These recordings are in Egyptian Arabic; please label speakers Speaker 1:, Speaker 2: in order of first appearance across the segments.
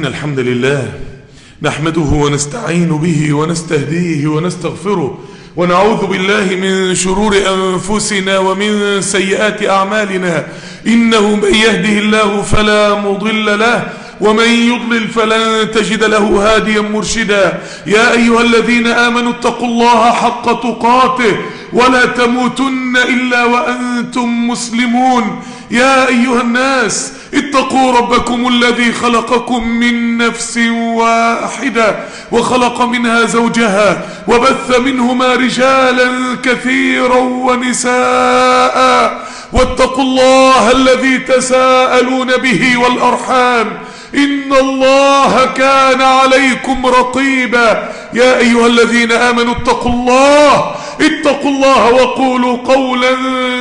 Speaker 1: الحمد لله نحمده ونستعين به ونستهديه ونستغفره ونعوذ بالله من شرور أنفسنا ومن سيئات أعمالنا إنه من يهده الله فلا مضل له ومن يضلل فلن تجد له هاديا مرشدا يا أيها الذين آمنوا اتقوا الله حق تقاته ولا تموتن إلا وأنتم مسلمون يا أيها الناس اتقوا ربكم الذي خلقكم من نفس واحدة وخلق منها زوجها وبث منهما رجالا كثيرا ونساء واتقوا الله الذي تساءلون به والأرحام إن الله كان عليكم رقيبا يا أيها الذين آمنوا اتقوا الله اتقوا الله وقولوا قولا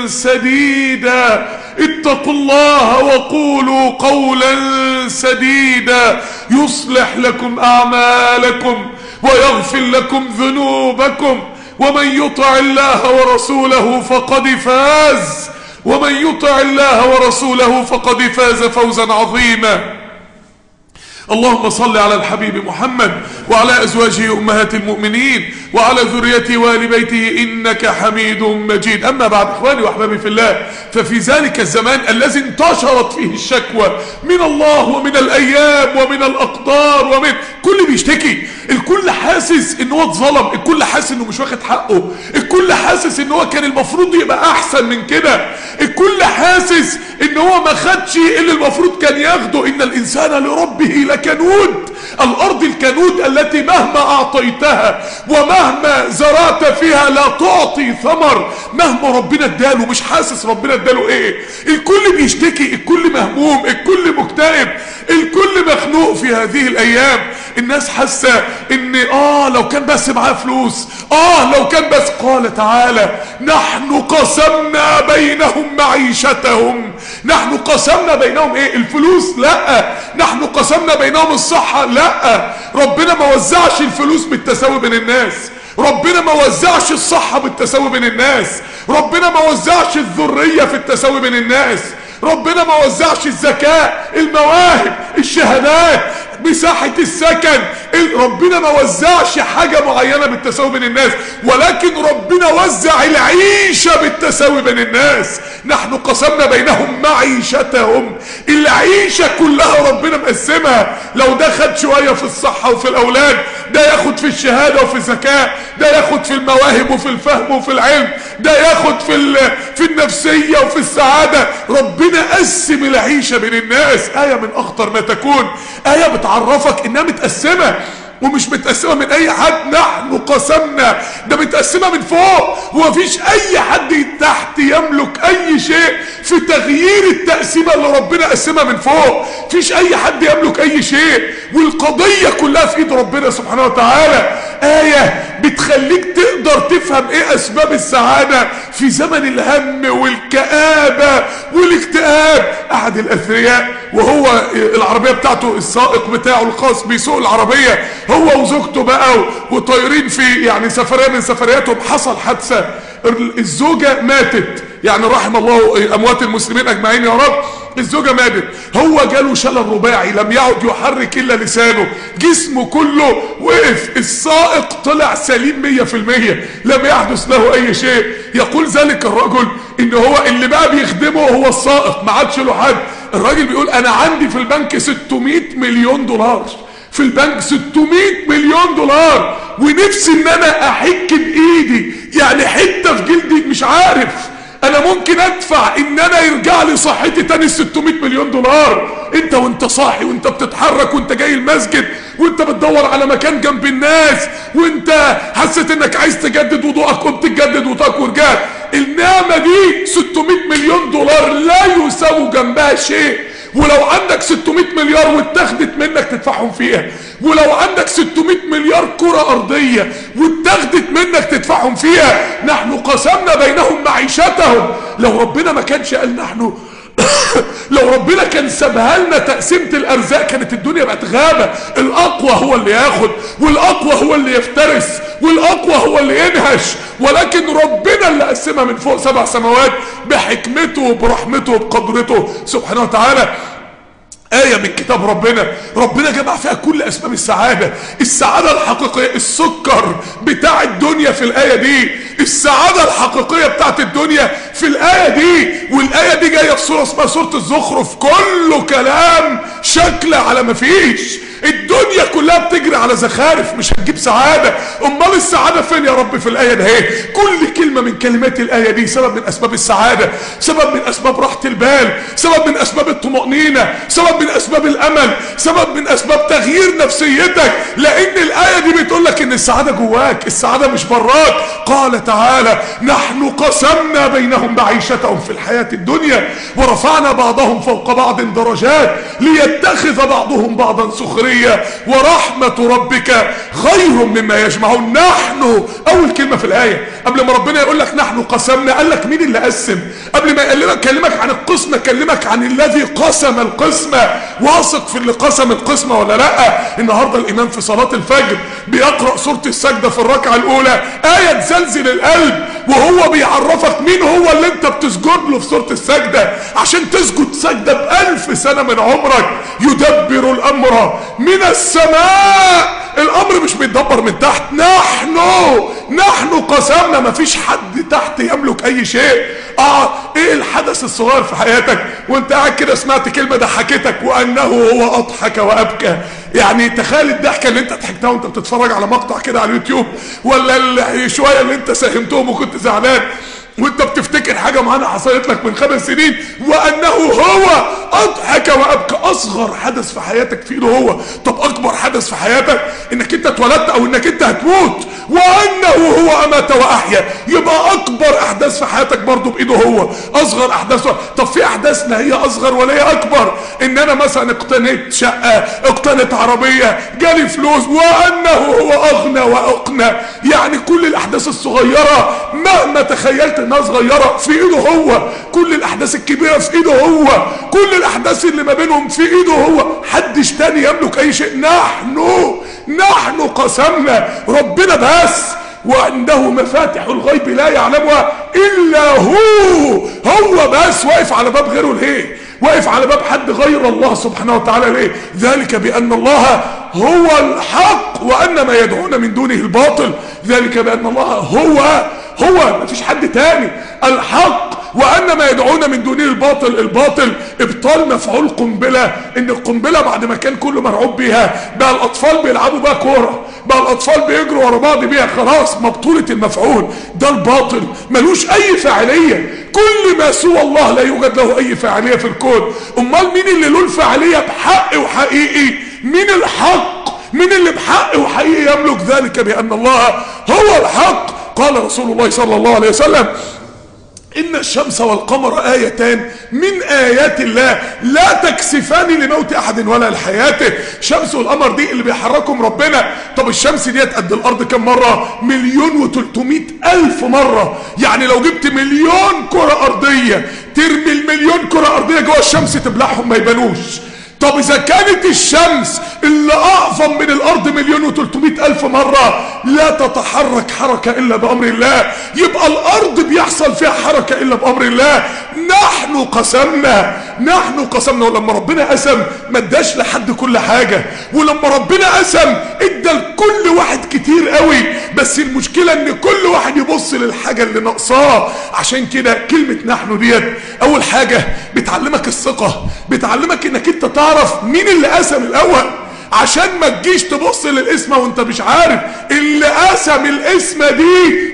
Speaker 1: سديدا اتقوا الله وقولوا قولا سديدا يصلح لكم أعمالكم ويغفر لكم ذنوبكم ومن يطع الله ورسوله فقد فاز ومن يطع الله ورسوله فقد فاز فوزا عظيما اللهم صل على الحبيب محمد وعلى أزواجه أمهات المؤمنين وعلى ذريته وآل بيته إنك حميد مجيد أما بعد إخواني وأحبابي في الله ففي ذلك الزمان الذي انتشرت فيه الشكوى من الله ومن الأيام ومن الأقدار ومن كل بيشتكي الكل حاسس ان هو اتظلم الكل حاسس انه مش واخد حقه الكل حاسس ان هو كان المفروض يبقى احسن من كده الكل حاسس ان هو ما خدش اللي المفروض كان ياخده ان الانسان لربه لكنود الارض الكنود التي مهما اعطيتها ومهما زرعت فيها لا تعطي ثمر مهما ربنا اداله مش حاسس ربنا اداله ايه الكل بيشتكي الكل مهموم الكل مكتئب الكل مخنوق في هذه الايام الناس حاسه ان اه لو كان بس معاه فلوس اه لو كان بس قال تعالى نحن قسمنا بينهم معيشتهم نحن قسمنا بينهم ايه الفلوس لا نحن قسمنا بينهم الصحة لا ربنا ما وزعش الفلوس بالتساوي بين الناس ربنا ما وزعش الصحة بالتساوي بين الناس ربنا ما وزعش الذرية في التساوي بين الناس ربنا ما وزعش الذكاء المواهب الشهادات مساحة السكن ربنا ما وزعش حاجة معينة بالتساوي بين الناس ولكن ربنا وزع العيشة بالتساوي بين الناس نحن قسمنا بينهم معيشتهم العيشة كلها ربنا مقسمها لو ده خد شوية في الصحة وفي الأولاد ده ياخد في الشهادة وفي الذكاء ده ياخد في المواهب وفي الفهم وفي العلم ده ياخد في في النفسية وفي السعادة ربنا قسم العيشة بين الناس آية من أخطر ما تكون آية بتعرفك إنها متقسمة ومش متقسمة من اي حد نحن قسمنا ده متقسمة من فوق ومفيش اي حد تحت يملك اي شيء في تغيير التقسيمة اللي ربنا قسمها من فوق مفيش اي حد يملك اي شيء والقضية كلها في ايد ربنا سبحانه وتعالى آية بتخليك تقدر تفهم ايه اسباب السعادة في زمن الهم والكآبة والاكتئاب احد الاثرياء وهو العربية بتاعته السائق بتاعه الخاص بيسوق العربية هو وزوجته بقى وطايرين في يعني سفرية من سفرياتهم حصل حادثة الزوجة ماتت يعني رحم الله اموات المسلمين اجمعين يا رب الزوجة ماتت هو جاله شلل رباعي لم يعد يحرك الا لسانه جسمه كله وقف السائق طلع سليم مية في المية لم يحدث له اي شيء يقول ذلك الرجل ان هو اللي بقى بيخدمه هو السائق ما عادش له حد الراجل بيقول انا عندي في البنك 600 مليون دولار في البنك 600 مليون دولار ونفسي ان انا احك بايدي يعني حته في جلدي مش عارف انا ممكن ادفع ان انا يرجع لي صحتي تاني 600 مليون دولار انت وانت صاحي وانت بتتحرك وانت جاي المسجد وانت بتدور على مكان جنب الناس وانت حسيت انك عايز تجدد وضوءك قمت تجدد وضوءك ورجعت النعمه دي 600 مليون دولار لا يساوي جنبها شيء ولو عندك 600 مليار واتاخدت منك تدفعهم فيها ولو عندك 600 مليار كرة أرضية واتاخدت منك تدفعهم فيها نحن قسمنا بينهم معيشتهم لو ربنا ما كانش قال نحن لو ربنا كان سابها لنا تقسيمة الأرزاق كانت الدنيا بقت غابة الأقوى هو اللي ياخد والأقوى هو اللي يفترس والأقوى هو اللي ينهش ولكن ربنا اللي قسمها من فوق سبع سماوات بحكمته وبرحمته وبقدرته سبحانه وتعالى آية من كتاب ربنا ربنا جمع فيها كل أسباب السعادة السعادة الحقيقية السكر بتاع الدنيا في الآية دي السعادة الحقيقية بتاعت الدنيا في الآية دي والآية دي جاية في سورة اسمها سورة الزخرف كله كلام شكل على ما فيش الدنيا كلها بتجري على زخارف مش هتجيب سعادة امال السعادة فين يا رب في الآية ده كل كلمة من كلمات الآية دي سبب من أسباب السعادة سبب من أسباب راحة البال سبب من أسباب الطمأنينة سبب من أسباب الأمل سبب من أسباب تغيير نفسيتك لأن الآية دي بتقول لك إن السعادة جواك السعادة مش براك قال تعالى نحن قسمنا بينهم معيشتهم في الحياة الدنيا ورفعنا بعضهم فوق بعض درجات ليتخذ بعضهم بعضا سخريا ورحمة ربك خير مما يجمعون نحن أول كلمة في الآية قبل ما ربنا يقول لك نحن قسمنا قال لك مين اللي قسم قبل ما يكلمك كلمك عن القسمة كلمك عن الذي قسم القسمة واثق في اللي قسم القسمة ولا لا النهاردة الإمام في صلاة الفجر بيقرأ سورة السجدة في الركعة الأولى آية تزلزل القلب وهو بيعرفك مين هو اللي انت بتسجد له في سورة السجدة عشان تسجد سجدة بألف سنة من عمرك يدبر الأمر من السماء الامر مش بيتدبر من تحت نحن نحن قسمنا مفيش حد تحت يملك اي شيء اه ايه الحدث الصغير في حياتك وانت قاعد كده سمعت كلمه ضحكتك وانه هو اضحك وابكى يعني تخيل الضحكه اللي انت ضحكتها وانت بتتفرج على مقطع كده على اليوتيوب ولا شويه اللي انت ساهمتهم وكنت زعلان وانت بتفتكر حاجة معانا حصلت لك من خمس سنين وانه هو اضحك وابكى اصغر حدث في حياتك في ايده هو طب اكبر حدث في حياتك انك انت اتولدت او انك انت هتموت وانه هو امات واحيا يبقى اكبر احداث في حياتك برضه بايده هو اصغر احداث طب في احداث لا هي اصغر ولا هي اكبر ان انا مثلا اقتنيت شقة اقتنيت عربية جالي فلوس وانه هو اغنى واقنى يعني كل الاحداث الصغيرة مهما تخيلت انها صغيرة في ايده هو كل الاحداث الكبيرة في ايده هو كل الاحداث اللي ما بينهم في ايده هو حدش تاني يملك اي شيء نحن نحن قسمنا ربنا بس وعنده مفاتح الغيب لا يعلمها الا هو هو بس واقف على باب غيره ليه واقف على باب حد غير الله سبحانه وتعالى ليه ذلك بان الله هو الحق وان ما يدعون من دونه الباطل ذلك بان الله هو هو مفيش حد تاني الحق وان ما يدعون من دونه الباطل الباطل ابطال مفعول قنبله ان القنبله بعد ما كان كله مرعوب بيها بقى الاطفال بيلعبوا بقى كوره بقى الاطفال بيجروا ورا بعض بيها خلاص مبطوله المفعول ده الباطل ملوش اي فاعليه كل ما سوى الله لا يوجد له اي فاعليه في الكون امال مين اللي له الفاعليه بحق وحقيقي مين الحق مين اللي بحق وحقيقي يملك ذلك بان الله هو الحق قال رسول الله صلى الله عليه وسلم إن الشمس والقمر آيتان من آيات الله لا تكسفان لموت أحد ولا لحياته شمس والقمر دي اللي بيحركهم ربنا طب الشمس ديت قد الأرض كم مرة مليون وتلتمائة ألف مرة يعني لو جبت مليون كرة أرضية ترمي المليون كرة أرضية جوه الشمس تبلعهم ما يبانوش طب اذا كانت الشمس اللي اعظم من الارض مليون وتلتمائة الف مرة لا تتحرك حركة الا بامر الله يبقى الارض بيحصل فيها حركة الا بامر الله نحن قسمنا نحن قسمنا ولما ربنا قسم ما اداش لحد كل حاجة ولما ربنا قسم ادى لكل واحد كتير قوي بس المشكلة ان كل واحد يبص للحاجة اللي ناقصاه عشان كده كلمة نحن ديت اول حاجة بتعلمك الثقة بتعلمك انك انت تعرف مين اللي قسم الاول عشان ما تجيش تبص للاسم وانت مش عارف اللي قسم الاسم دي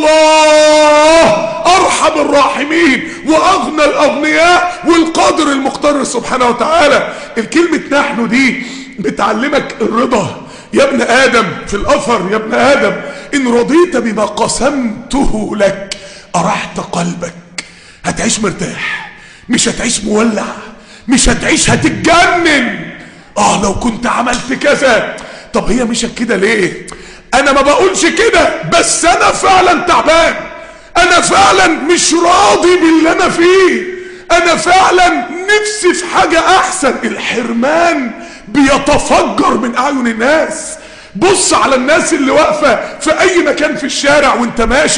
Speaker 1: الله ارحم الراحمين واغنى الاغنياء والقادر المقتدر سبحانه وتعالى الكلمة نحن دي بتعلمك الرضا يا ابن ادم في الاثر يا ابن ادم ان رضيت بما قسمته لك ارحت قلبك هتعيش مرتاح مش هتعيش مولع مش هتعيش هتتجنن اه لو كنت عملت كذا طب هي مشت كده ليه انا ما بقولش كده بس انا فعلا تعبان انا فعلا مش راضي باللي انا فيه انا فعلا نفسي في حاجة احسن الحرمان بيتفجر من اعين الناس بص على الناس اللي واقفة في اي مكان في الشارع وانت ماشي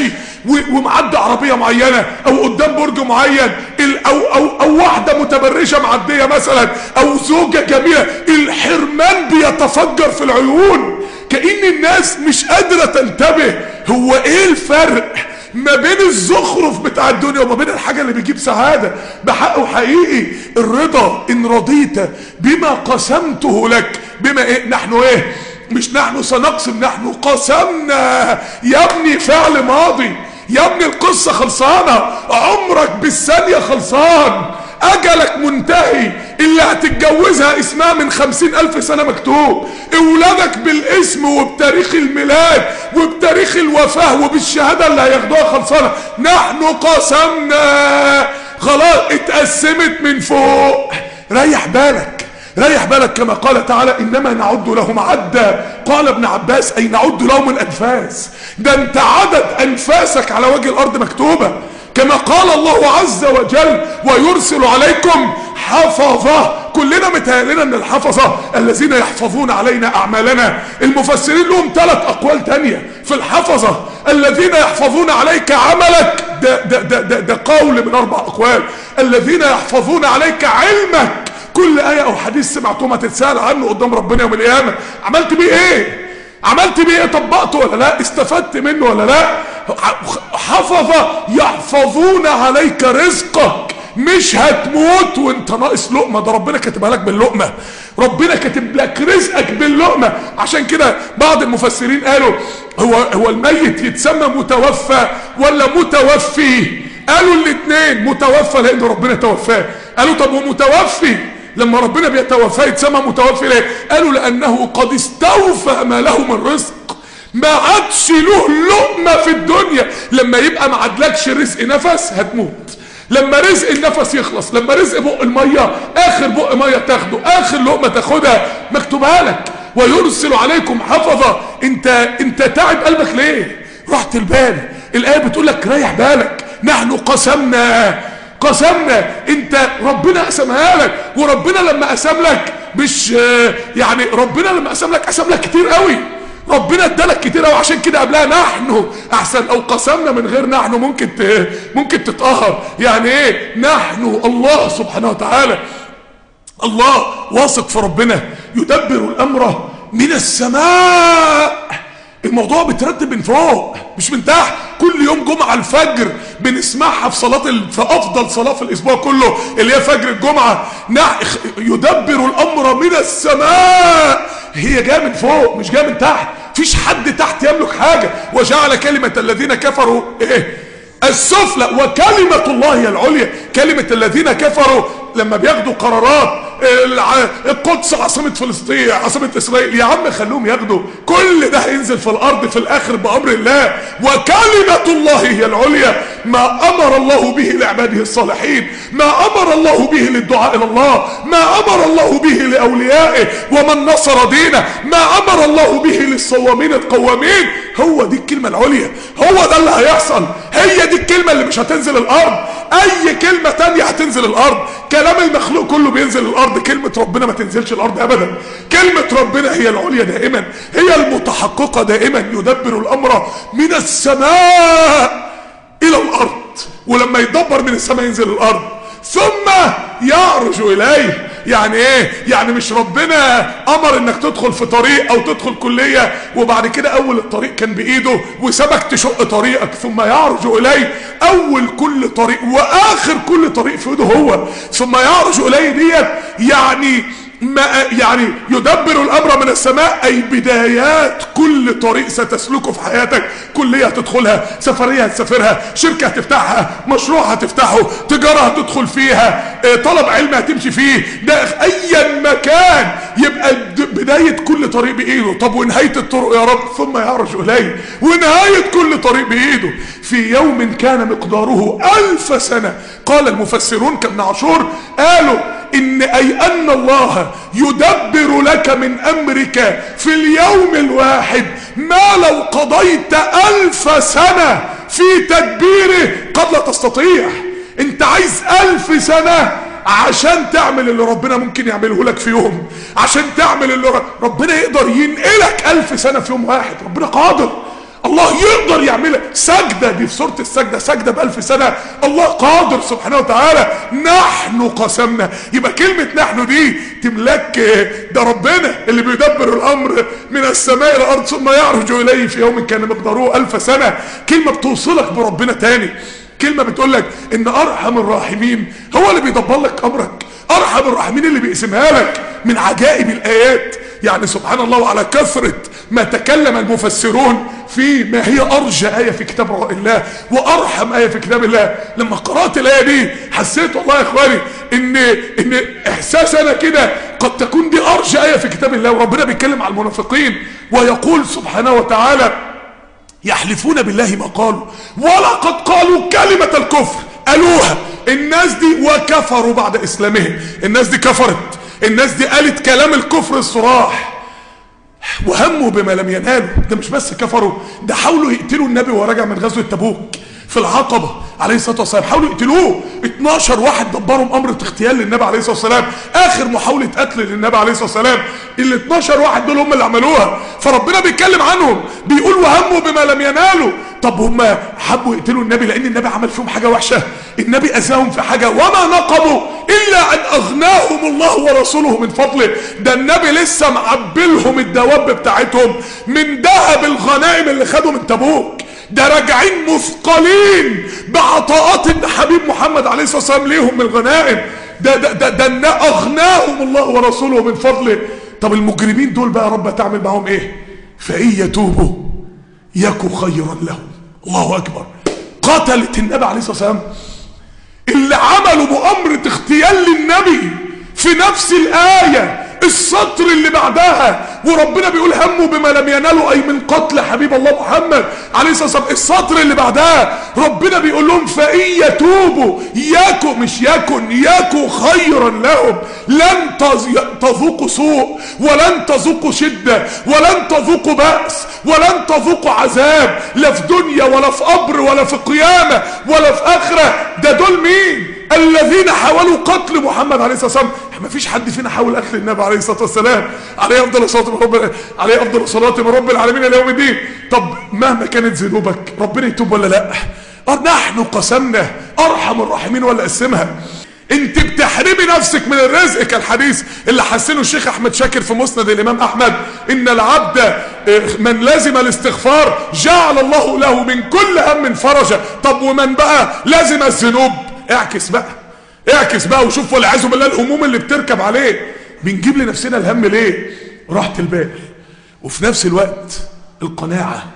Speaker 1: و- ومعدي عربيه معينه او قدام برج معين ال- او او او واحده متبرجه معديه مثلا او زوجه جميله الحرمان بيتفجر في العيون كأن الناس مش قادره تنتبه هو ايه الفرق ما بين الزخرف بتاع الدنيا وما بين الحاجة اللي بيجيب سعادة بحقه حقيقي الرضا ان رضيت بما قسمته لك بما ايه نحن ايه مش نحن سنقسم نحن قسمنا يا ابني فعل ماضي يا ابني القصة خلصانة عمرك بالثانية خلصان اجلك منتهي اللي هتتجوزها اسمها من خمسين الف سنة مكتوب اولادك بالاسم وبتاريخ الميلاد وبتاريخ الوفاة وبالشهادة اللي هياخدوها خلصانة نحن قسمنا خلاص اتقسمت من فوق ريح بالك ريح بالك كما قال تعالى انما نعد لهم عدا قال ابن عباس اي نعد لهم الانفاس ده انت عدد انفاسك على وجه الارض مكتوبه كما قال الله عز وجل ويرسل عليكم حفظة كلنا متهيألنا ان الحفظة الذين يحفظون علينا اعمالنا المفسرين لهم ثلاث اقوال تانية في الحفظة الذين يحفظون عليك عملك ده, ده, ده, ده, ده قول من اربع اقوال الذين يحفظون عليك علمك كل آية او حديث سمعته ما تتسأل عنه قدام ربنا يوم القيامة عملت بيه ايه عملت بيه ايه طبقته ولا لا استفدت منه ولا لا حفظ يحفظون عليك رزقك مش هتموت وانت ناقص لقمه ده ربنا كاتبها لك باللقمه ربنا كاتب لك رزقك باللقمه عشان كده بعض المفسرين قالوا هو هو الميت يتسمى متوفى ولا متوفي قالوا الاثنين متوفى لان ربنا توفاه قالوا طب ومتوفي لما ربنا بيتوفاه يتسمى متوفي ليه قالوا لانه قد استوفى ما له من رزق ما عادش له لقمه في الدنيا لما يبقى ما عادلكش رزق نفس هتموت لما رزق النفس يخلص لما رزق بق الميه اخر بق ميه تاخده اخر لقمه تاخدها مكتوبها لك ويرسل عليكم حفظه انت انت تعب قلبك ليه رحت البال الايه بتقول لك ريح بالك نحن قسمنا قسمنا انت ربنا قسمها لك وربنا لما قسم لك مش يعني ربنا لما قسم لك قسم لك كتير قوي ربنا ادالك كتير قوي عشان كده قبلها نحن احسن او قسمنا من غير نحن ممكن ت... ممكن تتقهر يعني ايه نحن الله سبحانه وتعالى الله واثق في ربنا يدبر الامر من السماء الموضوع بترتب من فوق مش من تحت كل يوم جمعة الفجر بنسمعها في صلاة ال... في أفضل صلاة في الأسبوع كله اللي هي فجر الجمعة نح... يدبر الأمر من السماء هي جاية من فوق مش جاية من تحت فيش حد تحت يملك حاجة وجعل كلمة الذين كفروا إيه السفلى وكلمة الله هي العليا كلمة الذين كفروا لما بياخدوا قرارات القدس عاصمة فلسطين عاصمة اسرائيل يا عم خلوهم ياخدوا كل ده هينزل في الارض في الاخر بامر الله وكلمة الله هي العليا ما امر الله به لعباده الصالحين ما امر الله به للدعاء الى الله ما امر الله به لاوليائه ومن نصر دينه ما امر الله به للصوامين القوامين هو دي الكلمة العليا هو ده اللي هيحصل هي دي الكلمة اللي مش هتنزل الارض اي كلمة تانية هتنزل الارض كلام المخلوق كله بينزل الارض كلمة ربنا ما تنزلش الارض ابدا كلمة ربنا هي العليا دائما هي المتحققة دائما يدبر الامر من السماء الى الارض ولما يدبر من السماء ينزل الارض ثم يعرج اليه يعني ايه يعني مش ربنا امر انك تدخل في طريق او تدخل كلية وبعد كده اول الطريق كان بايده وسابك تشق طريقك ثم يعرج اليه اول كل طريق واخر كل طريق في ايده هو ثم يعرج اليه ديت يعني ما يعني يدبر الامر من السماء اي بدايات كل طريق ستسلكه في حياتك كليه هتدخلها سفريه هتسافرها شركه هتفتحها مشروع هتفتحه تجاره هتدخل فيها طلب علم هتمشي فيه ده ايا مكان يبقى بدايه كل طريق بايده طب ونهايه الطرق يا رب ثم يعرج اليه ونهايه كل طريق بايده في يوم كان مقداره الف سنه قال المفسرون كابن عاشور قالوا ان اي ان الله يدبر لك من امرك في اليوم الواحد ما لو قضيت الف سنة في تدبيره قد لا تستطيع انت عايز الف سنة عشان تعمل اللي ربنا ممكن يعمله لك في يوم عشان تعمل اللي ربنا يقدر ينقلك الف سنة في يوم واحد ربنا قادر الله يقدر يعملها سجدة دي في سورة السجدة سجدة بألف سنة الله قادر سبحانه وتعالى نحن قسمنا يبقى كلمة نحن دي تملك ده ربنا اللي بيدبر الأمر من السماء إلى الأرض ثم يعرج إليه في يوم كان مقداره ألف سنة كلمة بتوصلك بربنا تاني كلمة بتقول لك ان ارحم الراحمين هو اللي بيدبر لك امرك ارحم الراحمين اللي بيقسمها لك من عجائب الايات يعني سبحان الله وعلى كثرة ما تكلم المفسرون في ما هي ارجى ايه في كتاب الله وارحم ايه في كتاب الله لما قرات الايه دي حسيت والله يا اخواني ان ان احساس انا كده قد تكون دي ارجى ايه في كتاب الله وربنا بيتكلم على المنافقين ويقول سبحانه وتعالى يحلفون بالله ما قالوا ولقد قالوا كلمة الكفر قالوها الناس دي وكفروا بعد اسلامهم الناس دي كفرت الناس دي قالت كلام الكفر الصراح وهموا بما لم ينالوا ده مش بس كفروا ده حاولوا يقتلوا النبي وهو راجع من غزوة تبوك في العقبة عليه الصلاة والسلام حاولوا يقتلوه 12 واحد دبرهم امر اغتيال للنبي عليه الصلاة والسلام اخر محاولة قتل للنبي عليه الصلاة والسلام ال 12 واحد دول هم اللي عملوها فربنا بيتكلم عنهم بيقول وهموا بما لم ينالوا طب هم حبوا يقتلوا النبي لان النبي عمل فيهم حاجة وحشة النبي اذاهم في حاجة وما نقموا الا ان اغناهم الله ورسوله من فضله ده النبي لسه معبلهم الدواب بتاعتهم من ذهب الغنائم اللي خدوا من تبوك ده راجعين مثقلين بعطاءات الحبيب محمد عليه الصلاه والسلام ليهم من الغنائم ده ده ده, ده, ده اغناهم الله ورسوله من فضله طب المجرمين دول بقى يا رب تعمل معاهم ايه فان يتوبوا يكو خيرا لهم الله اكبر قتلت النبي عليه الصلاه والسلام اللي عملوا مؤامره اغتيال للنبي في نفس الايه السطر اللي بعدها وربنا بيقول هموا بما لم ينالوا اي من قتل حبيب الله محمد عليه الصلاه والسلام السطر اللي بعدها ربنا بيقول لهم فان يتوبوا يكن مش يكن يكن خيرا لهم لن تذوقوا سوء ولن تذوقوا شده ولن تذوقوا باس ولن تذوقوا عذاب لا في دنيا ولا في قبر ولا في قيامه ولا في اخره ده دول مين الذين حاولوا قتل محمد عليه الصلاه والسلام ما فيش حد فينا حاول قتل النبي عليه الصلاه والسلام عليه افضل الصلاه من رب عليه افضل الصلاه من رب العالمين الى يوم الدين طب مهما كانت ذنوبك ربنا يتوب ولا لا نحن قسمنا ارحم الراحمين ولا قسمها انت بتحرمي نفسك من الرزق كالحديث اللي حسنه الشيخ احمد شاكر في مسند الامام احمد ان العبد من لازم الاستغفار جعل الله له من كل هم فرجا طب ومن بقى لازم الذنوب اعكس بقى اعكس بقى وشوف والعياذ بالله الهموم اللي بتركب عليه بنجيب لنفسنا الهم ليه راحة البال وفي نفس الوقت القناعة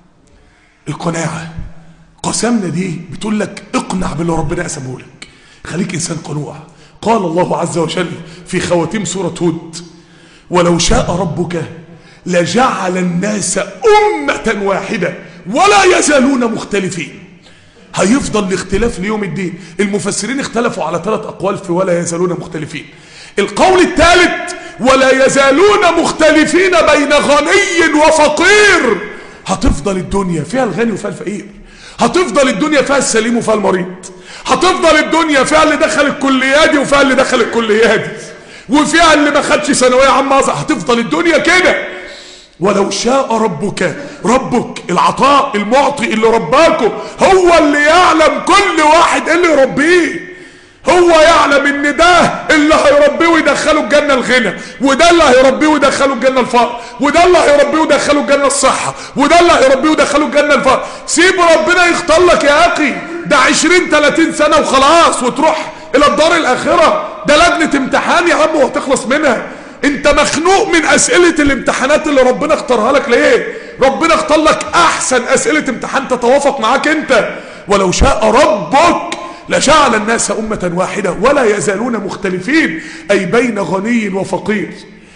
Speaker 1: القناعة قسمنا دي بتقول لك اقنع باللي ربنا قسمه لك خليك انسان قنوع قال الله عز وجل في خواتيم سورة هود ولو شاء ربك لجعل الناس أمة واحدة ولا يزالون مختلفين هيفضل الاختلاف ليوم الدين المفسرين اختلفوا على ثلاث اقوال في ولا يزالون مختلفين القول الثالث ولا يزالون مختلفين بين غني وفقير هتفضل الدنيا فيها الغني وفيها الفقير هتفضل الدنيا فيها السليم وفيها المريض هتفضل الدنيا فيها اللي دخل الكليات وفيها اللي دخل الكليات وفيها اللي ما خدش ثانويه عامه هتفضل الدنيا كده ولو شاء ربك ربك العطاء المعطي اللي رباكم هو اللي يعلم كل واحد اللي يربيه هو يعلم ان ده اللي هيربيه ويدخله الجنة الغنى وده اللي هيربيه ويدخله الجنة الفقر وده اللي هيربيه ويدخله الجنة الصحة وده اللي هيربيه ويدخله الجنة الفقر سيب ربنا يختار لك يا اخي ده عشرين تلاتين سنة وخلاص وتروح الى الدار الاخرة ده لجنة امتحان يا عم وهتخلص منها انت مخنوق من اسئلة الامتحانات اللي ربنا اختارها لك ليه ربنا اختار لك احسن اسئلة امتحان تتوافق معاك انت ولو شاء ربك لجعل الناس امة واحدة ولا يزالون مختلفين اي بين غني وفقير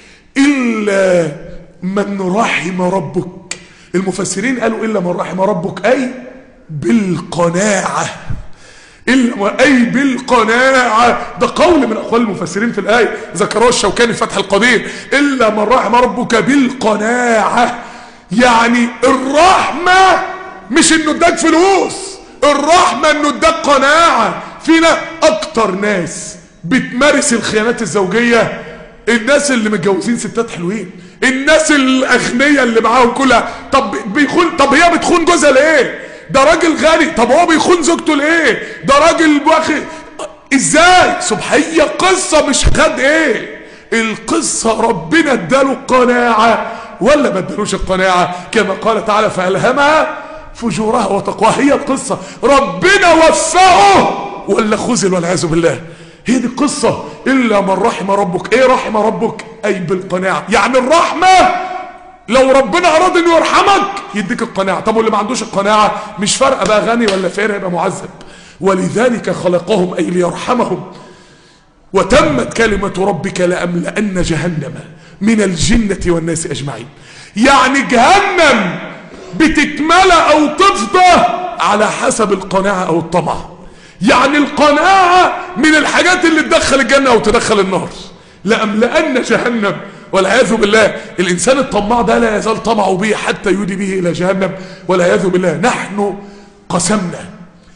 Speaker 1: الا من رحم ربك المفسرين قالوا الا من رحم ربك اي بالقناعة إلا أي بالقناعة ده قول من أقوال المفسرين في الآية ذكروه الشوكاني في فتح القدير إلا من رحم ربك بالقناعة يعني الرحمة مش إنه اداك فلوس الرحمة إنه اداك قناعة فينا أكتر ناس بتمارس الخيانات الزوجية الناس اللي متجوزين ستات حلوين الناس الاغنياء اللي معاهم كلها طب بيخون طب هي بتخون جوزها ليه ده راجل غني طب هو بيخون زوجته ليه ده راجل واخد ازاي سبحان هي قصة مش خد ايه القصة ربنا اداله القناعة ولا ما ادالوش القناعة كما قال تعالى فألهمها فجورها وتقواها هي القصة ربنا وفقه ولا خذل والعياذ بالله هي دي القصة إلا من رحم ربك إيه رحم ربك أي بالقناعة يعني الرحمة لو ربنا أراد أنه يرحمك يديك القناعة طب واللي ما عندوش القناعة مش فارقة بقى غني ولا فقير يبقى معذب ولذلك خلقهم أي ليرحمهم وتمت كلمة ربك لأملأن جهنم من الجنة والناس أجمعين يعني جهنم بتتملى أو تفضى على حسب القناعة أو الطمع يعني القناعة من الحاجات اللي تدخل الجنة أو تدخل النار لأملأن جهنم والعياذ بالله الإنسان الطماع ده لا يزال طمعه به حتى يودي به إلى جهنم والعياذ بالله نحن قسمنا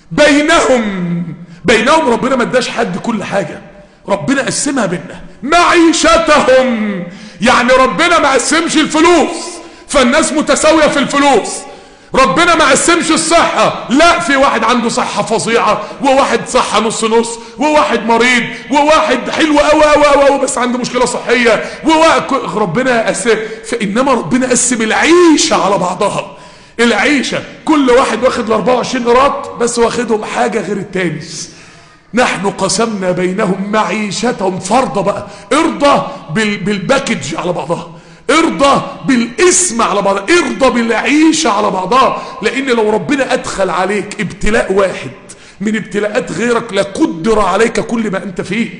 Speaker 1: بينهم بينهم ربنا ما اداش حد كل حاجة ربنا قسمها بينا معيشتهم يعني ربنا ما قسمش الفلوس فالناس متساوية في الفلوس ربنا ما قسمش الصحة لا في واحد عنده صحة فظيعة وواحد صحة نص نص وواحد مريض وواحد حلو قوي قوي قوي بس عنده مشكلة صحية وواحد ربنا قسم فإنما ربنا قسم العيشة على بعضها العيشة كل واحد واخد ال 24 قراط بس واخدهم حاجة غير التاني نحن قسمنا بينهم معيشتهم فرضة بقى ارضى بال بالباكج على بعضها ارضى بالاسم على بعضها ارضى بالعيشة على بعضها لان لو ربنا ادخل عليك ابتلاء واحد من ابتلاءات غيرك لقدر عليك كل ما انت فيه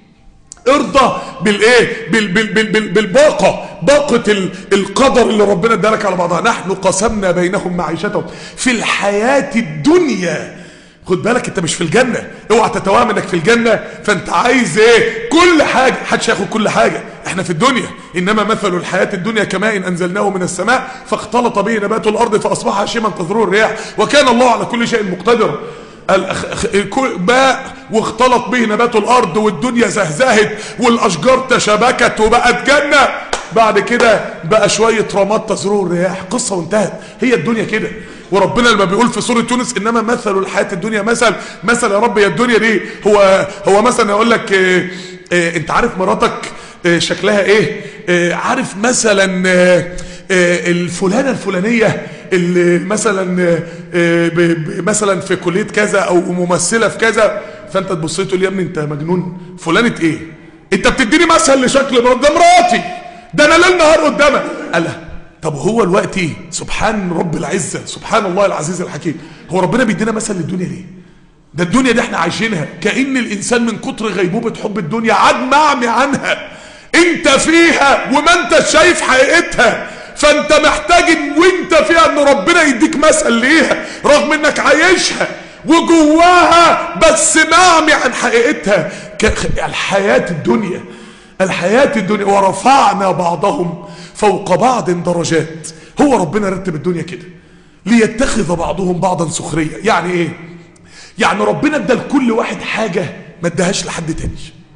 Speaker 1: ارضى بالايه بال بال بال بال بالباقه باقه ال القدر اللي ربنا ادالك على بعضها نحن قسمنا بينهم معيشتهم في الحياه الدنيا خد بالك انت مش في الجنة اوعى تتوهم انك في الجنة فانت عايز ايه كل حاجة محدش هياخد كل حاجة احنا في الدنيا انما مثل الحياة الدنيا كماء انزلناه من السماء فاختلط به نبات الارض فاصبح هشيما تذروه الرياح وكان الله على كل شيء مقتدر باء واختلط به نبات الارض والدنيا زهزهت والاشجار تشابكت وبقت جنة بعد كده بقى شوية رماد تزروه الرياح قصة وانتهت هي الدنيا كده وربنا لما بيقول في سورة يونس انما مثل الحياة الدنيا مثل مثل يا رب يا الدنيا دي هو هو مثلا يقول لك اه اه انت عارف مراتك اه شكلها ايه اه عارف مثلا اه اه الفلانة الفلانية اللي مثلا اه ب- ب- مثلا في كلية كذا او ممثلة في كذا فانت تبص له تقول يا ابني انت مجنون فلانة ايه انت بتديني مثل لشكل مرات ده مراتي ده انا ليل نهار قدامك قالها طب هو الوقت سبحان رب العزة سبحان الله العزيز الحكيم هو ربنا بيدينا مثل للدنيا ليه ده الدنيا دي احنا عايشينها كأن الإنسان من كتر غيبوبة حب الدنيا عاد معمي عنها انت فيها وما انت شايف حقيقتها فانت محتاج ان وانت فيها ان ربنا يديك مثل ليها رغم انك عايشها وجواها بس معمي عن حقيقتها ك- الحياة الدنيا الحياة الدنيا ورفعنا بعضهم فوق بعض درجات هو ربنا رتب الدنيا كده ليتخذ بعضهم بعضا سخرية يعني ايه يعني ربنا ادى لكل واحد حاجة ما ادهاش لحد تاني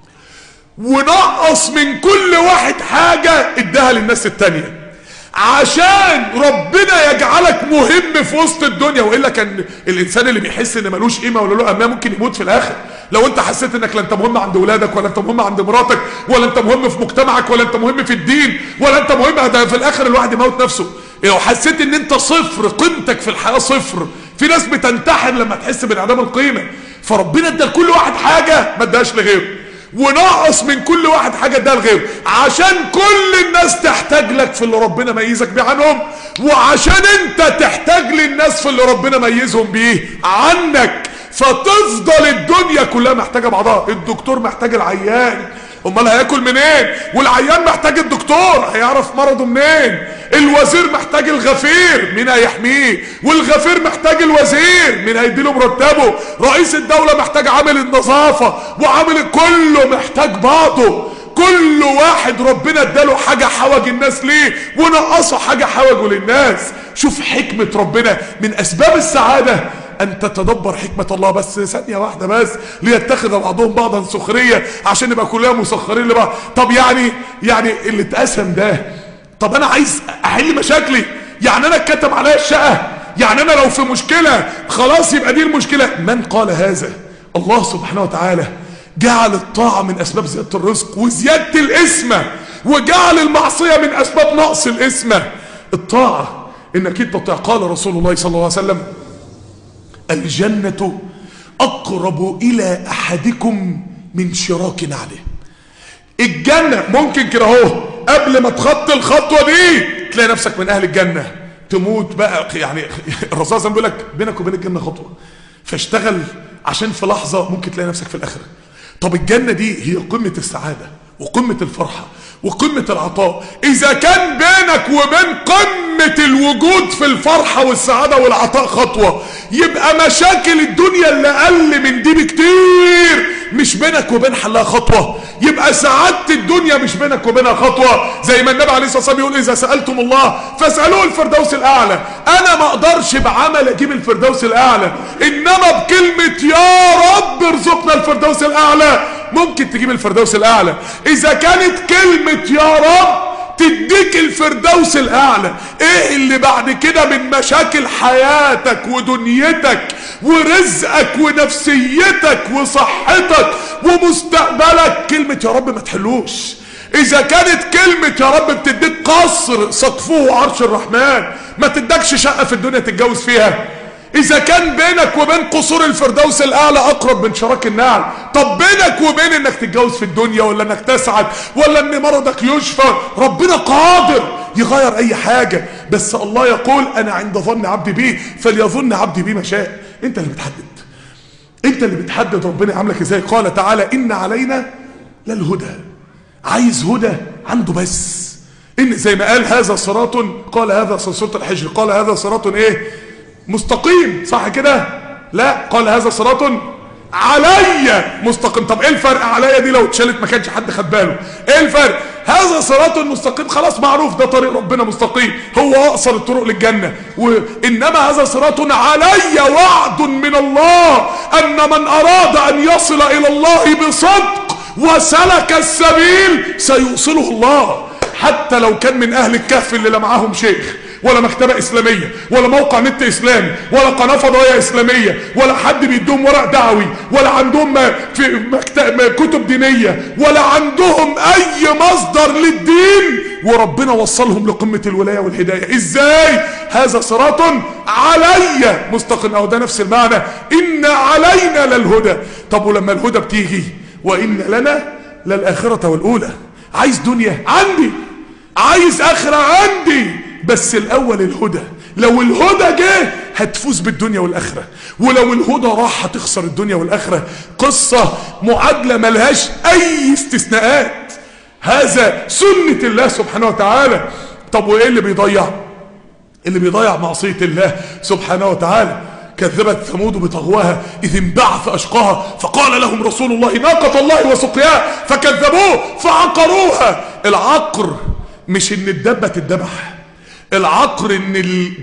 Speaker 1: ونقص من كل واحد حاجة اداها للناس التانية عشان ربنا يجعلك مهم في وسط الدنيا والا كان الانسان اللي بيحس ان ملوش قيمه ولا له امام ممكن يموت في الاخر لو انت حسيت انك لا انت مهم عند ولادك ولا انت مهم عند مراتك ولا انت مهم في مجتمعك ولا انت مهم في الدين ولا انت مهم ده في الاخر الواحد يموت نفسه لو حسيت ان انت صفر قيمتك في الحياه صفر في ناس بتنتحر لما تحس بانعدام القيمه فربنا ادى لكل واحد حاجه ما اداهاش لغيره ونقص من كل واحد حاجة ده لغيره عشان كل الناس تحتاج لك في اللي ربنا ميزك بيه عنهم وعشان انت تحتاج للناس في اللي ربنا ميزهم بيه عنك فتفضل الدنيا كلها محتاجة بعضها الدكتور محتاج العيان امال هياكل منين والعيان محتاج الدكتور هيعرف مرضه منين الوزير محتاج الغفير مين هيحميه والغفير محتاج الوزير مين هيديله مرتبه رئيس الدولة محتاج عامل النظافة وعامل كله محتاج بعضه كل واحد ربنا اداله حاجة حوج الناس ليه ونقصه حاجة حوجه للناس شوف حكمة ربنا من اسباب السعادة ان تتدبر حكمة الله بس ثانية واحدة بس ليتخذ بعضهم بعضا سخرية عشان نبقى كلنا مسخرين لبعض طب يعني يعني اللي اتقسم ده طب انا عايز احل مشاكلي يعني انا اتكتب عليا الشقه يعني انا لو في مشكله خلاص يبقى دي المشكله من قال هذا الله سبحانه وتعالى جعل الطاعه من اسباب زياده الرزق وزياده الاسمه وجعل المعصيه من اسباب نقص الاسمه الطاعه انك انت تطيع قال رسول الله صلى الله عليه وسلم الجنه اقرب الى احدكم من شراك نعله الجنة ممكن كده اهو قبل ما تخطي الخطوة دي تلاقي نفسك من اهل الجنة تموت بقى يعني الرسول صلى الله عليه وسلم بيقول لك بينك وبين الجنة خطوة فاشتغل عشان في لحظة ممكن تلاقي نفسك في الاخرة طب الجنة دي هي قمة السعادة وقمة الفرحة وقمة العطاء اذا كان بينك وبين قمة الوجود في الفرحة والسعادة والعطاء خطوة يبقى مشاكل الدنيا اللي اقل من دي بكتير مش بينك وبين حلها خطوة يبقى سعادة الدنيا مش بينك وبينها خطوة زي ما النبي عليه الصلاة والسلام يقول إذا سألتم الله فاسألوه الفردوس الأعلى أنا ما أقدرش بعمل أجيب الفردوس الأعلى إنما بكلمة يا رب ارزقنا الفردوس الأعلى ممكن تجيب الفردوس الأعلى إذا كانت كلمة يا رب تديك الفردوس الاعلى ايه اللي بعد كده من مشاكل حياتك ودنيتك ورزقك ونفسيتك وصحتك ومستقبلك كلمة يا رب ما تحلوش اذا كانت كلمة يا رب بتديك قصر سقفه عرش الرحمن ما تدكش شقة في الدنيا تتجوز فيها اذا كان بينك وبين قصور الفردوس الاعلى اقرب من شراك النعل طب بينك وبين انك تتجوز في الدنيا ولا انك تسعد ولا ان مرضك يشفى ربنا قادر يغير اي حاجة بس الله يقول انا عند ظن عبدي بي فليظن عبدي بي ما شاء انت اللي بتحدد انت اللي بتحدد ربنا عاملك ازاي قال تعالى ان علينا للهدى عايز هدى عنده بس ان زي ما قال هذا صراط قال هذا سورة الحجر قال هذا صراط ايه مستقيم صح كده لا قال هذا صراط علي مستقيم طب ايه الفرق عليا دي لو اتشالت ما كانش حد خد باله ايه الفرق هذا صراط مستقيم خلاص معروف ده طريق ربنا مستقيم هو اقصر الطرق للجنه وانما هذا صراط علي وعد من الله ان من اراد ان يصل الى الله بصدق وسلك السبيل سيوصله الله حتى لو كان من اهل الكهف اللي لا معاهم شيخ ولا مكتبة اسلامية ولا موقع نت اسلامي ولا قناة فضائية اسلامية ولا حد بيدوم ورق دعوي ولا عندهم في مكتب كتب دينية ولا عندهم اي مصدر للدين وربنا وصلهم لقمة الولاية والهداية ازاي هذا صراط علي مستقيم او ده نفس المعنى ان علينا للهدى طب ولما الهدى بتيجي وان لنا للاخرة والاولى عايز دنيا عندي عايز اخرة عندي بس الاول الهدى لو الهدى جه هتفوز بالدنيا والاخره ولو الهدى راح هتخسر الدنيا والاخره قصه معادله ملهاش اي استثناءات هذا سنه الله سبحانه وتعالى طب وايه اللي بيضيع اللي بيضيع معصيه الله سبحانه وتعالى كذبت ثمود بطغواها إذ انبعث أشقاها فقال لهم رسول الله ناقة الله وسقياها فكذبوه فعقروها العقر مش ان الدبة تتذبح العقر ان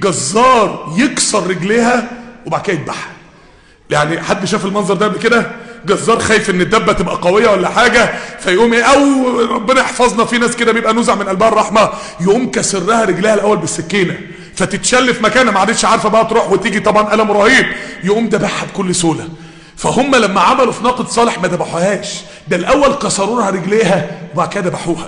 Speaker 1: الجزار يكسر رجليها وبعد كده يذبحها يعني حد شاف المنظر ده قبل كده جزار خايف ان الدبه تبقى قويه ولا حاجه فيقوم ايه او ربنا يحفظنا في ناس كده بيبقى نزع من قلبها الرحمه يقوم كسرها رجلها الاول بالسكينه فتتشل في مكانها ما عادتش عارفه بقى تروح وتيجي طبعا الم رهيب يقوم ذبحها بكل سهوله فهم لما عملوا في ناقه صالح ما ذبحوهاش ده الاول كسروا لها رجليها وبعد كده ذبحوها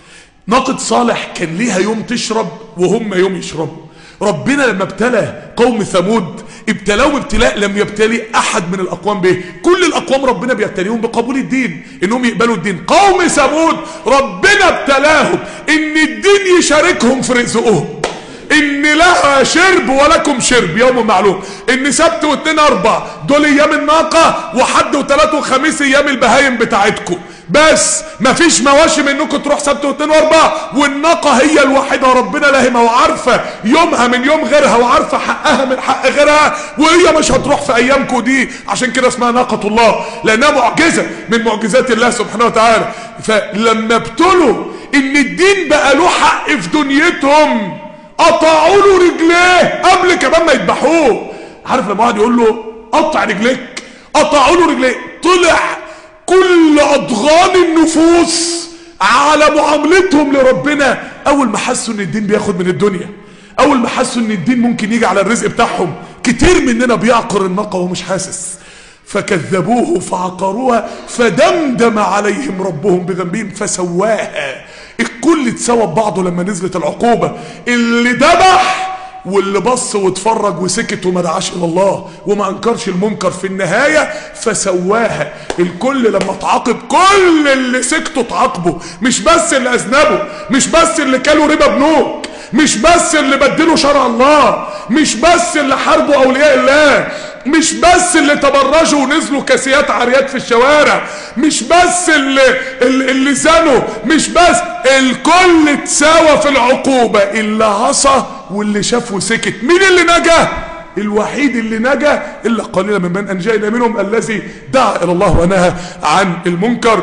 Speaker 1: ناقة صالح كان ليها يوم تشرب وهم يوم يشربوا ربنا لما ابتلى قوم ثمود ابتلاهم ابتلاء لم يبتلي احد من الاقوام به كل الاقوام ربنا بيبتليهم بقبول الدين انهم يقبلوا الدين قوم ثمود ربنا ابتلاهم ان الدين يشاركهم في رزقهم ان لها شرب ولكم شرب يوم معلوم ان سبت واثنين اربع دول ايام الناقة وحد وثلاث وخميس ايام البهايم بتاعتكم بس مفيش مواشي منكم تروح سبت واثنين واربع والناقة هي الوحيدة ربنا لاهمة وعارفة يومها من يوم غيرها وعارفة حقها من حق غيرها وهي مش هتروح في ايامكم دي عشان كده اسمها ناقة الله لانها معجزة من معجزات الله سبحانه وتعالى فلما ابتلوا ان الدين بقى له حق في دنيتهم قطعوا له رجليه قبل كمان ما يذبحوه عارف لما واحد يقول له قطع رجليك قطعوا له رجليه طلع كل اضغان النفوس على معاملتهم لربنا اول ما حسوا ان الدين بياخد من الدنيا اول ما حسوا ان الدين ممكن يجي على الرزق بتاعهم كتير مننا بيعقر الناقه وهو مش حاسس فكذبوه فعقروها فدمدم عليهم ربهم بذنبهم فسواها الكل اتسوى ببعضه لما نزلت العقوبة اللي ذبح واللي بص واتفرج وسكت وما دعاش الى الله وما انكرش المنكر في النهاية فسواها الكل لما تعاقب كل اللي سكتوا تعاقبوا مش بس اللي اذنبوا مش بس اللي كانوا ربا بنوك مش بس اللي بدلوا شرع الله مش بس اللي حاربوا اولياء الله مش بس اللي تبرجوا ونزلوا كاسيات عاريات في الشوارع مش بس اللي اللي, اللي زنوا مش بس الكل اتساوى في العقوبة اللي عصى واللي شاف وسكت مين اللي نجا الوحيد اللي نجا الا قليلا ممن انجينا منهم الذي دعا الى الله ونهى عن المنكر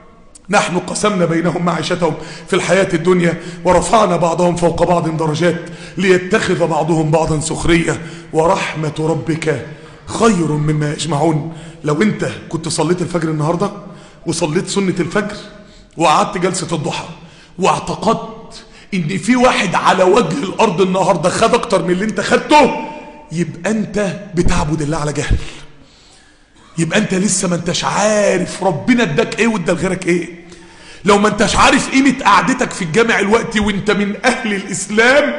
Speaker 1: نحن قسمنا بينهم معيشتهم في الحياة الدنيا ورفعنا بعضهم فوق بعض درجات ليتخذ بعضهم بعضا سخرية ورحمة ربك خير مما يجمعون لو انت كنت صليت الفجر النهاردة وصليت سنة الفجر وقعدت جلسة الضحى واعتقدت ان في واحد على وجه الارض النهاردة خد اكتر من اللي انت خدته يبقى انت بتعبد الله على جهل يبقى انت لسه ما انتش عارف ربنا اداك ايه وادى لغيرك ايه لو ما انتش عارف قيمة قعدتك في الجامع الوقتي وانت من اهل الاسلام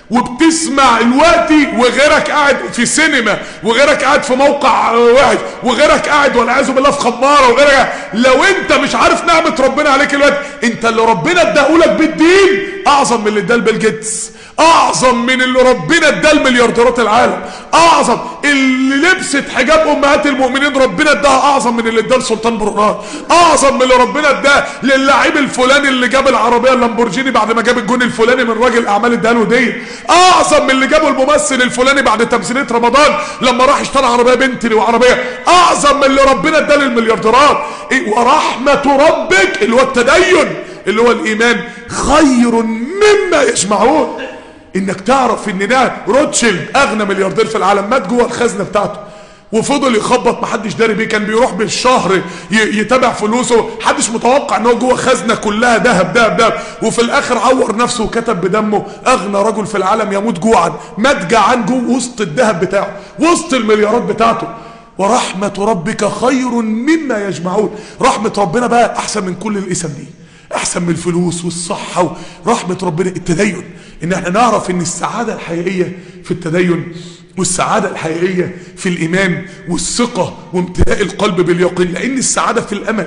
Speaker 1: وبتسمع الوقتي وغيرك قاعد في سينما وغيرك قاعد في موقع واحد وغيرك قاعد والعياذ بالله في خماره وغيرك لو انت مش عارف نعمه ربنا عليك الوقت انت اللي ربنا اداهولك بالدين اعظم من اللي اداه بيل جيتس اعظم من اللي ربنا اداه المليارديرات العالم اعظم اللي لبست حجاب امهات المؤمنين ربنا اداها اعظم من اللي اداه لسلطان برونان اعظم من اللي ربنا اداه للاعيب الفلاني اللي جاب العربيه اللامبورجيني بعد ما جاب الجون الفلاني من راجل اعمال اداها له دي اعظم من اللي جابه الممثل الفلاني بعد تمثيليه رمضان لما راح اشترى عربيه بنتلي وعربيه اعظم من اللي ربنا اداه للمليارديرات إيه ورحمه ربك اللي هو التدين اللي هو الايمان خير مما يجمعون انك تعرف ان ده روتشيلد اغنى ملياردير في العالم مات جوه الخزنه بتاعته وفضل يخبط محدش داري بيه كان بيروح بالشهر يتابع فلوسه محدش متوقع ان هو جوه خزنه كلها ذهب ذهب ذهب وفي الاخر عور نفسه وكتب بدمه اغنى رجل في العالم يموت جوعا مات جعان جوه وسط الذهب بتاعه وسط المليارات بتاعته ورحمه ربك خير مما يجمعون رحمه ربنا بقى احسن من كل الاسم دي احسن من الفلوس والصحة ورحمة ربنا التدين ان احنا نعرف ان السعادة الحقيقية في التدين والسعادة الحقيقية في الايمان والثقة وامتلاء القلب باليقين لان السعادة في الامل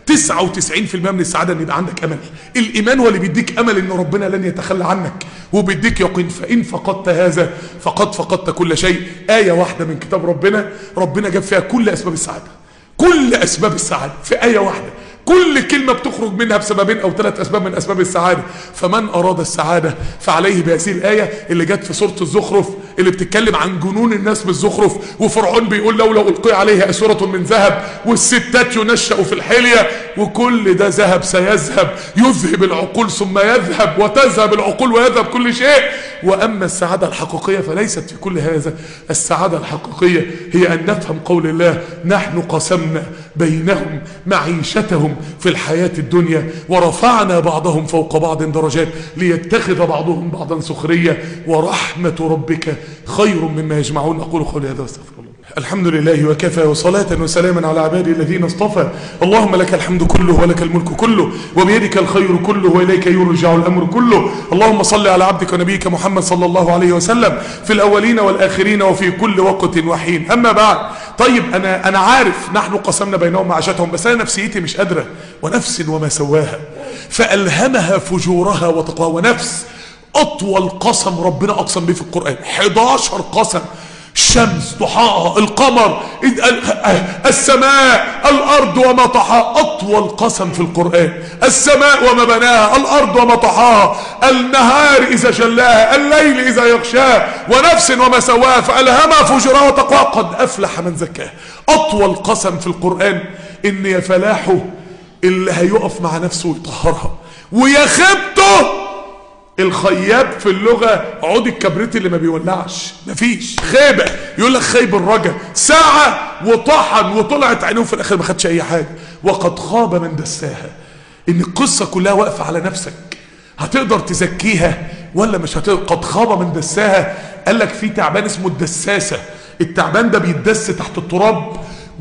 Speaker 1: 99% من السعادة ان يبقى عندك امل الايمان هو اللي بيديك امل ان ربنا لن يتخلى عنك وبيديك يقين فان فقدت هذا فقد فقدت كل شيء آية واحدة من كتاب ربنا ربنا جاب فيها كل اسباب السعادة كل اسباب السعادة في آية واحدة كل كلمة بتخرج منها بسببين او ثلاث اسباب من اسباب السعادة فمن اراد السعادة فعليه بهذه الاية اللي جت في سورة الزخرف اللي بتتكلم عن جنون الناس بالزخرف وفرعون بيقول لولا القي عليه اسورة من ذهب والستات ينشأ في الحلية وكل ده ذهب سيذهب يذهب العقول ثم يذهب وتذهب العقول ويذهب كل شيء واما السعادة الحقيقية فليست في كل هذا السعادة الحقيقية هي ان نفهم قول الله نحن قسمنا بينهم معيشتهم في الحياة الدنيا ورفعنا بعضهم فوق بعض درجات ليتخذ بعضهم بعضا سخرية ورحمة ربك خير مما يجمعون أقول قولي هذا واستغفر الله الحمد لله وكفى وصلاة وسلاما على عبادي الذين اصطفى اللهم لك الحمد كله ولك الملك كله وبيدك الخير كله وإليك يرجع الأمر كله اللهم صل على عبدك ونبيك محمد صلى الله عليه وسلم في الأولين والآخرين وفي كل وقت وحين أما بعد طيب أنا, أنا عارف نحن قسمنا بينهم معاشتهم بس أنا نفسيتي مش قادرة ونفس وما سواها فألهمها فجورها وتقواها ونفس أطول قسم ربنا أقسم به في القرآن 11 قسم الشمس ضحاها القمر السماء الأرض وما طحاها أطول قسم في القرآن السماء وما بناها الأرض وما طحاها النهار إذا جلاها الليل إذا يغشاها ونفس وما سواها فألهمها فجرها وتقواها قد أفلح من زكاها أطول قسم في القرآن إن يا فلاحه اللي هيقف مع نفسه ويطهرها ويا خيبته الخياب في اللغة عود الكبريت اللي ما بيولعش مفيش خيبة يقول لك خيب الرجا ساعة وطحن وطلعت عينهم في الاخر ما خدش اي حاجة وقد خاب من دساها ان القصة كلها واقفة على نفسك هتقدر تزكيها ولا مش هتقدر قد خاب من دساها قال لك في تعبان اسمه الدساسة التعبان ده بيتدس تحت التراب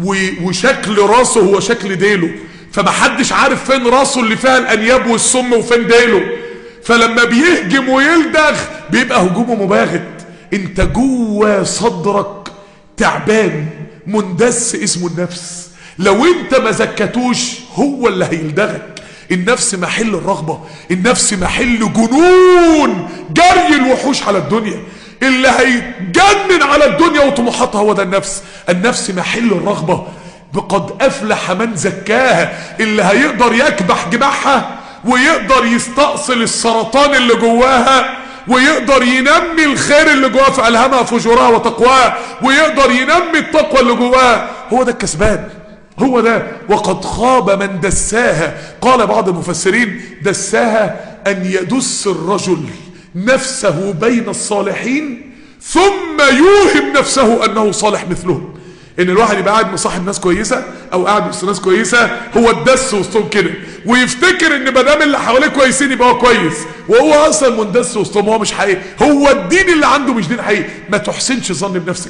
Speaker 1: وشكل راسه هو شكل ديله فمحدش عارف فين راسه اللي فيها الانياب والسم وفين ديله فلما بيهجم ويلدغ بيبقى هجومه مباغت انت جوه صدرك تعبان مندس اسمه النفس لو انت ما زكتوش هو اللي هيلدغك النفس محل الرغبة النفس محل جنون جري الوحوش على الدنيا اللي هيجنن على الدنيا وطموحاتها هو ده النفس النفس محل الرغبة بقد أفلح من زكاها اللي هيقدر يكبح جباحها ويقدر يستأصل السرطان اللي جواها ويقدر ينمي الخير اللي جواها في ألهمها فجورها وتقواها ويقدر ينمي التقوى اللي جواها هو ده الكسبان هو ده وقد خاب من دساها قال بعض المفسرين دساها أن يدس الرجل نفسه بين الصالحين ثم يوهم نفسه أنه صالح مثلهم ان الواحد يبقى قاعد مصاحب ناس كويسه او قاعد وسط ناس كويسه هو الدس وسطهم كده ويفتكر ان ما دام اللي حواليه كويسين يبقى هو كويس وهو اصلا مندس وسطهم هو مش حقيقي هو الدين اللي عنده مش دين حقيقي ما تحسنش ظن بنفسك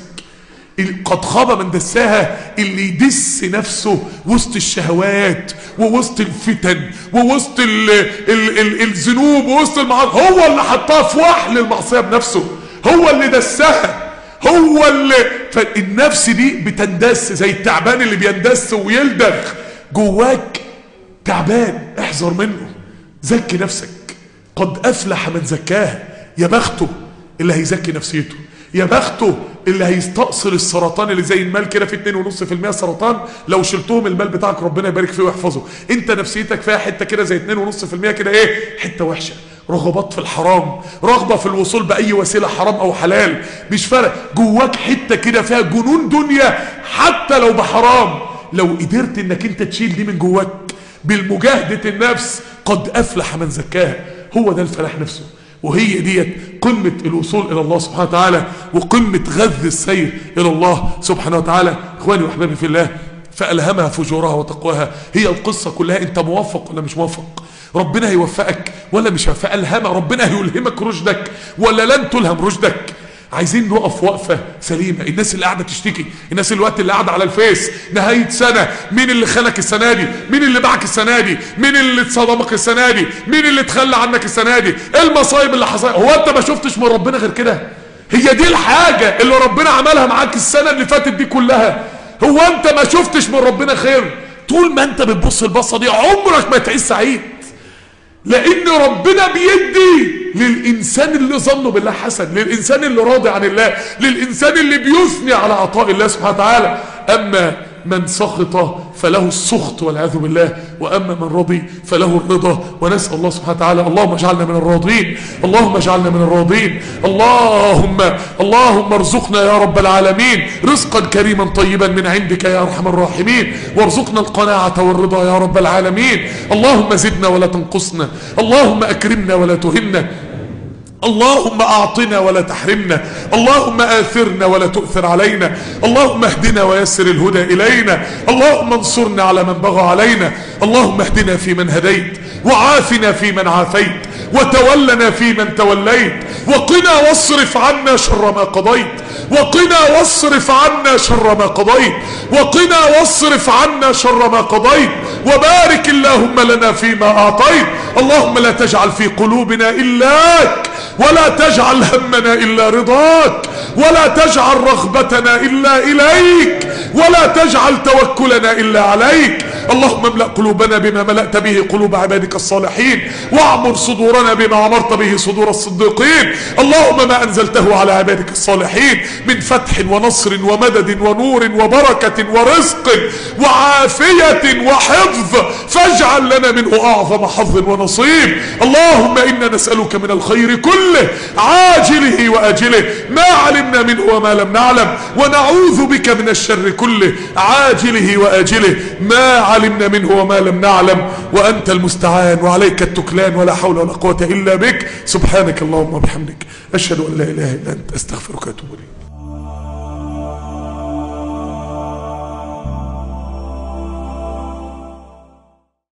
Speaker 1: قد خاب من دساها اللي يدس نفسه وسط الشهوات ووسط الفتن ووسط ال ال ال الذنوب ووسط المعاصي هو اللي حطها في وحل المعصيه بنفسه هو اللي دسها هو اللي فالنفس دي بتندس زي التعبان اللي بيندس ويلدغ جواك تعبان احذر منه زكي نفسك قد افلح من زكاها يا بخته اللي هيزكي نفسيته يا بخته اللي هيستأصل السرطان اللي زي المال كده في 2.5% سرطان لو شلتهم المال بتاعك ربنا يبارك فيه ويحفظه انت نفسيتك فيها حته كده زي 2.5% كده ايه حته وحشه رغبات في الحرام رغبة في الوصول بأي وسيلة حرام أو حلال مش فارق جواك حتة كده فيها جنون دنيا حتى لو بحرام لو قدرت انك انت تشيل دي من جواك بالمجاهدة النفس قد أفلح من زكاها هو ده الفلاح نفسه وهي ديت قمة الوصول إلى الله سبحانه وتعالى وقمة غذ السير إلى الله سبحانه وتعالى إخواني وأحبابي في الله فألهمها فجورها وتقواها هي القصة كلها أنت موفق ولا مش موفق ربنا هيوفقك ولا مش هيوفقك ألهمها ربنا هيلهمك رشدك ولا لن تلهم رشدك عايزين نقف وقفة سليمة الناس اللي قاعدة تشتكي الناس الوقت اللي قاعدة على الفيس نهاية سنة مين اللي خلك السنة دي مين اللي باعك السنة دي مين اللي اتصدمك السنة دي مين اللي تخلى عنك السنة دي ايه المصايب اللي حصلت هو انت ما شفتش من ربنا غير كده هي دي الحاجة اللي ربنا عملها معاك السنة اللي فاتت دي كلها هو انت ما شفتش من ربنا خير طول ما انت بتبص البصة دي عمرك ما تعيش سعيد لان ربنا بيدي للانسان اللي ظنه بالله حسن للانسان اللي راضي عن الله للانسان اللي بيثني على عطاء الله سبحانه وتعالى اما من سخط فله السخط والعياذ بالله واما من رضي فله الرضا ونسال الله سبحانه وتعالى اللهم اجعلنا من الراضين اللهم اجعلنا من الراضين اللهم اللهم ارزقنا يا رب العالمين رزقا كريما طيبا من عندك يا ارحم الراحمين وارزقنا القناعه والرضا يا رب العالمين اللهم زدنا ولا تنقصنا اللهم اكرمنا ولا تهنا اللهم اعطنا ولا تحرمنا اللهم اثرنا ولا تؤثر علينا اللهم اهدنا ويسر الهدى الينا اللهم انصرنا على من بغى علينا اللهم اهدنا في من هديت وعافنا في من عافيت وتولنا في من توليت وقنا واصرف عنا شر ما قضيت وقنا واصرف عنا شر ما قضيت وقنا واصرف عنا شر ما قضيت وبارك اللهم لنا فيما اعطيت اللهم لا تجعل في قلوبنا الاك ولا تجعل همنا الا رضاك ولا تجعل رغبتنا الا اليك ولا تجعل توكلنا الا عليك اللهم املأ قلوبنا بما ملأت به قلوب عبادك الصالحين واعمر صدورنا بما عمرت به صدور الصديقين اللهم ما انزلته على عبادك الصالحين من فتح ونصر ومدد ونور وبركة ورزق وعافية وحفظ فاجعل لنا منه اعظم حظ ونصيب اللهم انا نسألك من الخير كله عاجله واجله ما علمنا منه وما لم نعلم ونعوذ بك من الشر كله عاجله واجله ما علمنا منه وما لم نعلم وانت المستعان وعليك التكلان ولا حول ولا قوة الا بك سبحانك اللهم وبحمدك اشهد ان لا اله الا انت استغفرك واتوب اليك